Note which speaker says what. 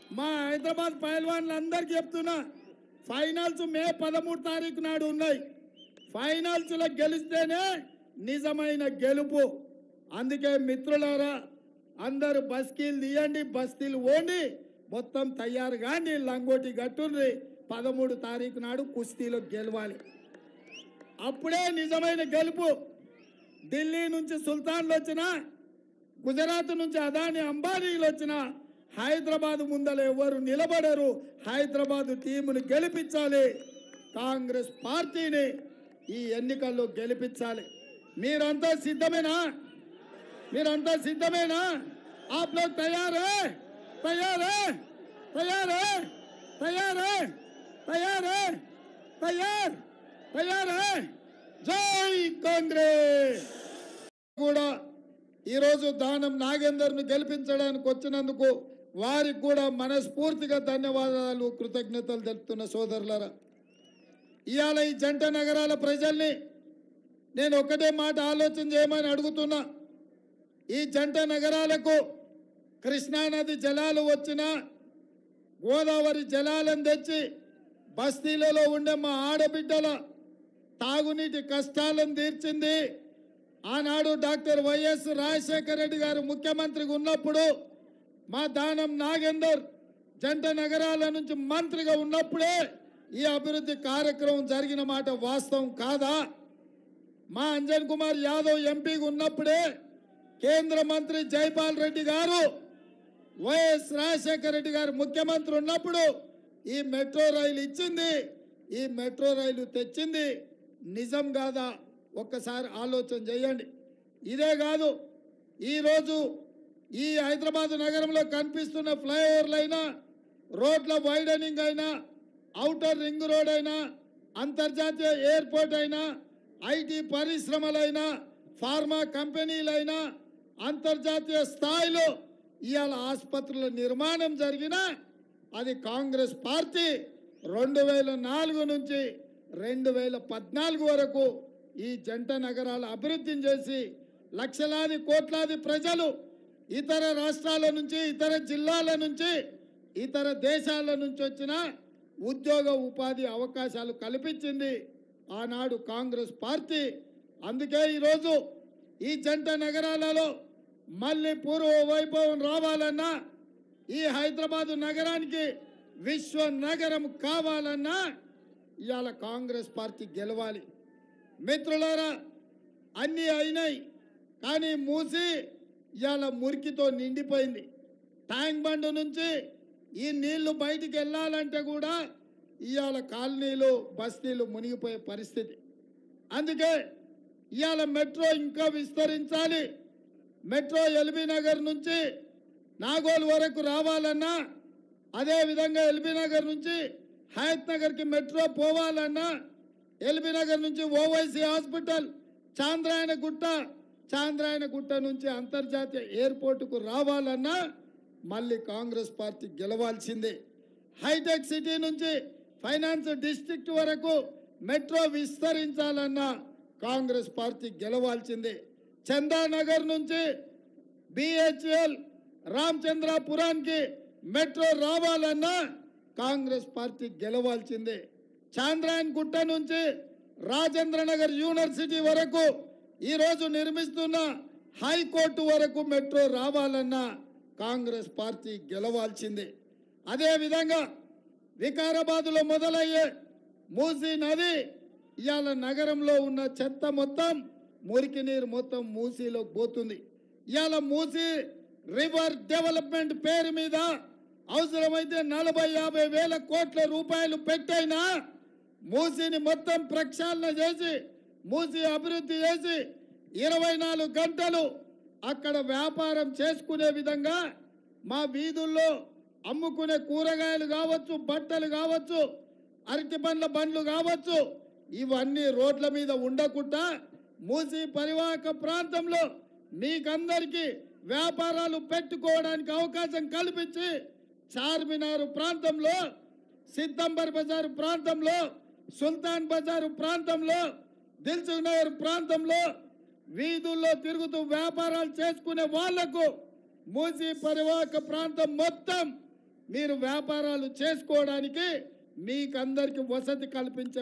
Speaker 1: మా హైదరాబాద్ పైల్వాన్లందరికీ చెప్తున్నా ఫైనల్స్ మే పదమూడు తారీఖు నాడు ఉన్నాయి ఫైనల్స్ లో గెలిస్తేనే నిజమైన గెలుపు అందుకే మిత్రులారా అందరూ బస్కీలు తీయండి బస్తీలు ఓండి మొత్తం తయారు కానీ లంగోటి గట్టుండ్రి పదమూడు తారీఖు నాడు కుస్తీలో గెలవాలి అప్పుడే నిజమైన గెలుపు ఢిల్లీ నుంచి సుల్తాన్లు వచ్చిన గుజరాత్ నుంచి అదాని అంబానీలు వచ్చిన హైదరాబాద్ ముందర ఎవరు నిలబడరు హైదరాబాద్ టీమును గెలిపించాలి కాంగ్రెస్ పార్టీని ఈ ఎన్నికల్లో గెలిపించాలి మీరంతా సిద్ధమేనా మీరంతా సిద్ధమేనా आप लोग तैयार है तैयार है तैयार है तैयार है तैयार है तैयार तैयार है జై కాంగ్రెస్ కూడా ఈరోజు దానం నాగేందర్ను గెలిపించడానికి వచ్చినందుకు వారికి కూడా మనస్ఫూర్తిగా ధన్యవాదాలు కృతజ్ఞతలు తెలుపుతున్న సోదరులరా ఇవాళ ఈ జంట నగరాల ప్రజల్ని నేను ఒకటే మాట ఆలోచన చేయమని అడుగుతున్నా ఈ జంట నగరాలకు కృష్ణానది జలాలు వచ్చిన గోదావరి జలాలను తెచ్చి బస్తీలలో ఉండే మా ఆడబిడ్డల తాగునీటి కష్టాలను తీర్చింది ఆనాడు డాక్టర్ వైఎస్ రాజశేఖర రెడ్డి గారు ముఖ్యమంత్రిగా ఉన్నప్పుడు మా దానం నాగేందర్ జంట నగరాల నుంచి మంత్రిగా ఉన్నప్పుడే ఈ అభివృద్ధి కార్యక్రమం జరిగిన మాట వాస్తవం కాదా మా అంజన్ కుమార్ యాదవ్ ఎంపీగా ఉన్నప్పుడే కేంద్ర మంత్రి జైపాల్ రెడ్డి గారు వైఎస్ రాజశేఖర రెడ్డి గారు ముఖ్యమంత్రి ఉన్నప్పుడు ఈ మెట్రో రైలు ఇచ్చింది ఈ మెట్రో రైలు తెచ్చింది నిజం కాదా ఒక్కసారి ఆలోచన చేయండి ఇదే కాదు ఈరోజు ఈ హైదరాబాద్ నగరంలో కనిపిస్తున్న ఫ్లైఓవర్లైనా రోడ్ల వైడనింగ్ అయినా ఔటర్ రింగ్ రోడ్ అయినా అంతర్జాతీయ ఎయిర్పోర్ట్ అయినా ఐటీ పరిశ్రమలైనా ఫార్మా కంపెనీలైనా అంతర్జాతీయ స్థాయిలో ఇవాళ ఆసుపత్రుల నిర్మాణం జరిగినా అది కాంగ్రెస్ పార్టీ రెండు వేల నాలుగు నుంచి రెండు వేల పద్నాలుగు వరకు ఈ జంట నగరాల అభివృద్ధిని చేసి లక్షలాది కోట్లాది ప్రజలు ఇతర రాష్ట్రాల నుంచి ఇతర జిల్లాల నుంచి ఇతర దేశాల నుంచి వచ్చిన ఉద్యోగ ఉపాధి అవకాశాలు కల్పించింది ఆనాడు కాంగ్రెస్ పార్టీ అందుకే ఈరోజు ఈ జంట నగరాలలో మళ్ళీ పూర్వ వైభవం రావాలన్నా ఈ హైదరాబాదు నగరానికి విశ్వ నగరం కావాలన్నా ఇవాళ కాంగ్రెస్ పార్టీ గెలవాలి మిత్రులారా అన్నీ అయినాయి కానీ మూసి ఇవాళ మురికితో నిండిపోయింది ట్యాంక్ బండ్ నుంచి ఈ నీళ్లు బయటికి వెళ్ళాలంటే కూడా ఇవాళ కాలనీలు బస్తీలు మునిగిపోయే పరిస్థితి అందుకే ఇవాళ మెట్రో ఇంకా విస్తరించాలి మెట్రో ఎల్బీ నగర్ నుంచి నాగోల్ వరకు రావాలన్నా అదే విధంగా ఎల్బీ నగర్ నుంచి హయత్ నగర్కి మెట్రో పోవాలన్నా ఎల్బీ నగర్ నుంచి ఓవైసీ హాస్పిటల్ చాంద్రాయణ గుట్ట చాంద్రాయణ గుట్ట నుంచి అంతర్జాతీయ ఎయిర్పోర్టుకు రావాలన్నా మళ్ళీ కాంగ్రెస్ పార్టీ గెలవాల్సిందే హైటెక్ సిటీ నుంచి ఫైనాన్స్ డిస్ట్రిక్ట్ వరకు మెట్రో విస్తరించాలన్నా కాంగ్రెస్ పార్టీ గెలవాల్సిందే చందానగర్ నుంచి బిహెచ్ఎల్ రామచంద్రాపురానికి మెట్రో రావాలన్నా కాంగ్రెస్ పార్టీ గెలవాల్సిందే చాంద్రాయన్ గుట్ట నుంచి రాజేంద్ర నగర్ యూనివర్సిటీ వరకు ఈరోజు నిర్మిస్తున్న హైకోర్టు వరకు మెట్రో రావాలన్నా కాంగ్రెస్ పార్టీ గెలవాల్సిందే అదే విధంగా వికారాబాద్లో మొదలయ్యే మూసీ నది ఇవాళ నగరంలో ఉన్న చెత్త మొత్తం మురికి నీరు మొత్తం మూసీలో పోతుంది ఇవాళ మూసీ రివర్ డెవలప్మెంట్ పేరు మీద అవసరమైతే నలభై యాభై వేల కోట్ల రూపాయలు పెట్టైనా మూసీని మొత్తం ప్రక్షాళన చేసి మూసి అభివృద్ధి చేసి ఇరవై నాలుగు గంటలు అక్కడ వ్యాపారం చేసుకునే విధంగా మా వీధుల్లో అమ్ముకునే కూరగాయలు కావచ్చు బట్టలు కావచ్చు అరటి పండ్ల బండ్లు కావచ్చు ఇవన్నీ రోడ్ల మీద ఉండకుండా మూసి పరివాహక ప్రాంతంలో మీకందరికీ వ్యాపారాలు పెట్టుకోవడానికి అవకాశం కల్పించి చార్మినార్ ప్రాంతంలో సిద్దంబర్ బజారు ప్రాంతంలో సుల్తాన్ బజారు ప్రాంతంలో దిల్సుఖ్ నగర్ ప్రాంతంలో వీధుల్లో తిరుగుతూ వ్యాపారాలు చేసుకునే వాళ్లకు మూసి పరివాహక ప్రాంతం మొత్తం మీరు వ్యాపారాలు చేసుకోవడానికి మీకందరికి వసతి కల్పించే